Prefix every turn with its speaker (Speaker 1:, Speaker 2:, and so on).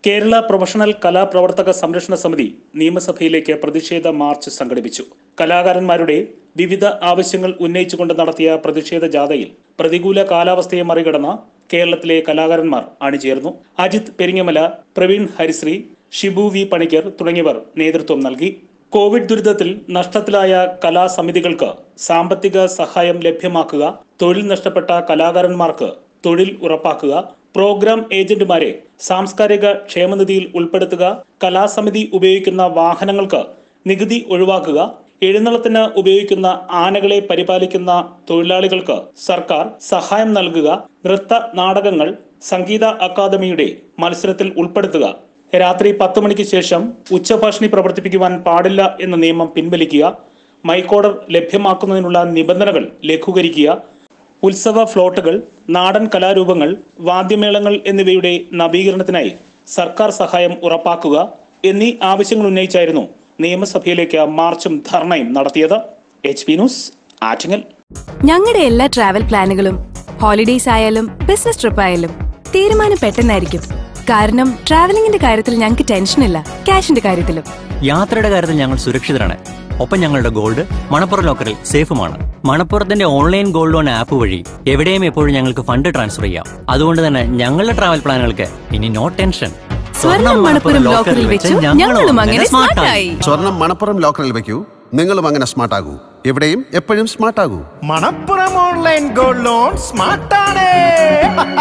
Speaker 1: Kerala professional കലാപ്രവർത്തക സംരക്ഷണ സമിതി നിയമസഭയിലേക്ക് പ്രതിഷേധ മാർച്ച് സംഘടിപ്പിച്ചു കലാകാരന്മാരുടെ വിവിധ ആവശ്യങ്ങൾ ഉന്നയിച്ചുകൊണ്ട് നടത്തിയ പ്രതിഷേധ ജാഥയിൽ പ്രതികൂല കാലാവസ്ഥയെ മറികടന്ന കേരളത്തിലെ കലാകാരന്മാർ അണിചേർന്നു അജിത് പെരിങ്ങമല പ്രവീൺ ഹരിശ്രീ ഷിബു വി പണിക്കർ തുടങ്ങിയവർ നേതൃത്വം നൽകി കോവിഡ് ദുരിതത്തിൽ നഷ്ടത്തിലായ കലാസമിതികൾക്ക് സാമ്പത്തിക സഹായം ലഭ്യമാക്കുക തൊഴിൽ നഷ്ടപ്പെട്ട കലാകാരന്മാർക്ക് തൊഴിൽ ഉറപ്പാക്കുക പ്രോഗ്രാം ഏജന്റുമാരെ സാംസ്കാരിക ക്ഷേമനിധിയിൽ ഉൾപ്പെടുത്തുക കലാസമിതി ഉപയോഗിക്കുന്ന വാഹനങ്ങൾക്ക് നികുതി ഒഴിവാക്കുക എഴുന്നള്ളത്തിന് ഉപയോഗിക്കുന്ന ആനകളെ പരിപാലിക്കുന്ന തൊഴിലാളികൾക്ക് സർക്കാർ സഹായം നൽകുക നൃത്ത നാടകങ്ങൾ സംഗീത അക്കാദമിയുടെ മത്സരത്തിൽ ഉൾപ്പെടുത്തുക രാത്രി പത്ത് മണിക്ക് ശേഷം ഉച്ചഭാഷിണി പ്രവർത്തിപ്പിക്കുവാൻ പാടില്ല എന്ന നിയമം പിൻവലിക്കുക മൈക്കോഡർ ലഭ്യമാക്കുന്നതിനുള്ള നിബന്ധനകൾ ലഘൂകരിക്കുക ഉത്സവ ഫ്ലോട്ടുകൾ നാടൻ കലാരൂപങ്ങൾ വാദ്യമേളങ്ങൾ എന്നിവയുടെ നവീകരണത്തിനായി സർക്കാർ സഹായം ഉറപ്പാക്കുക എന്നീ ആവശ്യങ്ങൾ ഉന്നയിച്ചായിരുന്നു നിയമസഭയിലേക്ക് മാർച്ചും ധർണയും നടത്തിയത് എച്ച് പി ന്യൂസ് ആറ്റിങ്ങൽ
Speaker 2: ഞങ്ങളുടെ എല്ലാ ട്രാവൽ പ്ലാനുകളും ഹോളിഡേയ്സ് ആയാലും ബിസിനസ് ട്രിപ്പ് ആയാലും തീരുമാനം പെട്ടെന്നായിരിക്കും കാരണം ട്രാവലിംഗിന്റെ കാര്യത്തിൽ ഞങ്ങൾക്ക് ടെൻഷനില്ല ക്യാഷിന്റെ കാര്യത്തിലും
Speaker 3: യാത്രയുടെ കാര്യത്തിൽ ഞങ്ങൾ സുരക്ഷിതരാണ് ഒപ്പം ഞങ്ങളുടെ ഗോൾഡ് മണപ്പുറം ലോക്കറിൽ സേഫുമാണ് മണപ്പുറത്തിന്റെ ഓൺലൈൻ ഗോൾഡ് ലോൺ ആപ്പ് വഴി എവിടെയും എപ്പോഴും ഞങ്ങൾക്ക് ഫണ്ട് ട്രാൻസ്ഫർ ചെയ്യാം അതുകൊണ്ട് തന്നെ ഞങ്ങളുടെ ട്രാവൽ പ്ലാനുകൾക്ക് ഇനി നോ ടെൻഷൻ
Speaker 2: സ്വർണം മണപ്പുറം ലോക്കറിൽ വെച്ചു ഞങ്ങളും അങ്ങനെ സ്മാർട്ടായി
Speaker 4: സ്വർണം മണപ്പുറം ലോക്കറിൽ വെക്കൂ നിങ്ങളും അങ്ങനെ സ്മാർട്ട് ആകൂ എവിടെയും എപ്പോഴും സ്മാർട്ട് ആകൂ
Speaker 5: മണപ്പുറം ഓൺലൈൻ ഗോൾഡ് ലോൺ സ്മാർട്ടാണ്